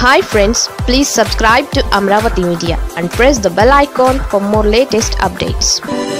hi friends please subscribe to Amaravati media and press the bell icon for more latest updates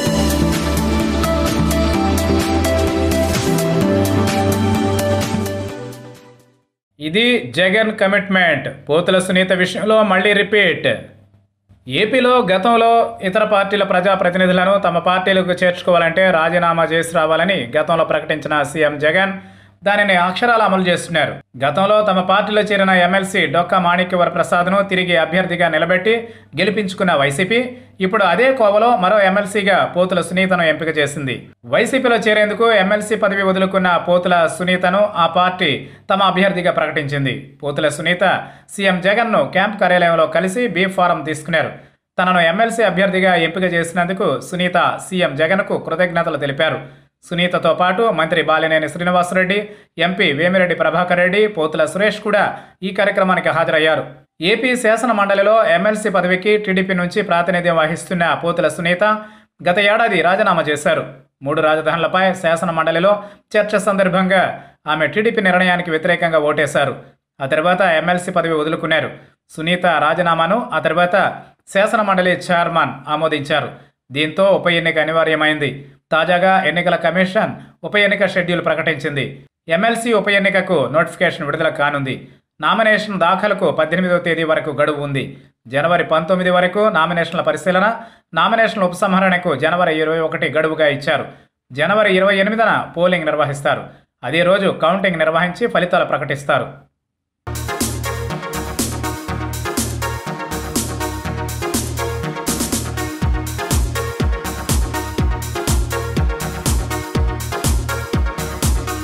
ఇది Jagan commitment పోతుల సునీత విషయంలో మళ్ళీ repeat ఏపీలో గతంలో ఇతర పార్టీల ప్రజాప్రతినిధులను తమ పార్టీలకు చేర్చుకోవాలంటే రాజీనామా చేసి రావాలని గతంలో ప్రకటించిన సీఎం జగన్ దానిని అక్షరాలు అమలు చేస్తున్నారు గతంలో తమ పార్టీలో చేరిన ఎమ్మెల్సీ డొక్కా మాణిక్యవర ప్రసాద్ను తిరిగి అభ్యర్థిగా నిలబెట్టి గెలిపించుకున్న వైసీపీ ఇప్పుడు అదే కోవలో మరో ఎమ్మెల్సీగా పోతుల సునీతను ఎంపిక చేసింది వైసీపీలో చేరేందుకు ఎమ్మెల్సీ పదవి వదులుకున్న పోతుల సునీతను ఆ పార్టీ తమ అభ్యర్థిగా ప్రకటించింది పోతుల సునీత సీఎం జగన్ను క్యాంప్ కార్యాలయంలో కలిసి బీ ఫారం తీసుకున్నారు తనను ఎమ్మెల్సీ అభ్యర్థిగా ఎంపిక చేసినందుకు సునీత సీఎం జగన్కు కృతజ్ఞతలు తెలిపారు సునీతతో పాటు మంత్రి బాలినేని శ్రీనివాసరెడ్డి ఎంపీ వేమిరెడ్డి ప్రభాకర్ రెడ్డి పోతుల సురేష్ కూడా ఈ కార్యక్రమానికి హాజరయ్యారు ఏపీ శాసన మండలిలో ఎమ్మెల్సీ పదవికి టీడీపీ నుంచి ప్రాతినిధ్యం వహిస్తున్న పోతుల సునీత గత ఏడాది రాజీనామా చేశారు మూడు రాజధానులపై శాసన మండలిలో చర్చ సందర్భంగా ఆమె టీడీపీ నిర్ణయానికి వ్యతిరేకంగా ఓటేశారు ఆ తర్వాత ఎమ్మెల్సీ పదవి వదులుకున్నారు సునీత రాజీనామాను ఆ తర్వాత శాసన మండలి చైర్మన్ ఆమోదించారు దీంతో ఉప ఎన్నిక అనివార్యమైంది తాజాగా ఎన్నికల కమిషన్ ఉప ఎన్నిక షెడ్యూల్ ప్రకటించింది ఎమ్మెల్సీ ఉప ఎన్నికకు నోటిఫికేషన్ విడుదల కానుంది నామినేషన్ దాఖలకు పద్దెనిమిదవ తేదీ వరకు గడువు ఉంది జనవరి పంతొమ్మిది వరకు నామినేషన్ల పరిశీలన నామినేషన్ల ఉపసంహరణకు జనవరి ఇరవై ఒకటి గడువుగా ఇచ్చారు జనవరి ఇరవై ఎనిమిదిన పోలింగ్ నిర్వహిస్తారు అదే రోజు కౌంటింగ్ నిర్వహించి ఫలితాలు ప్రకటిస్తారు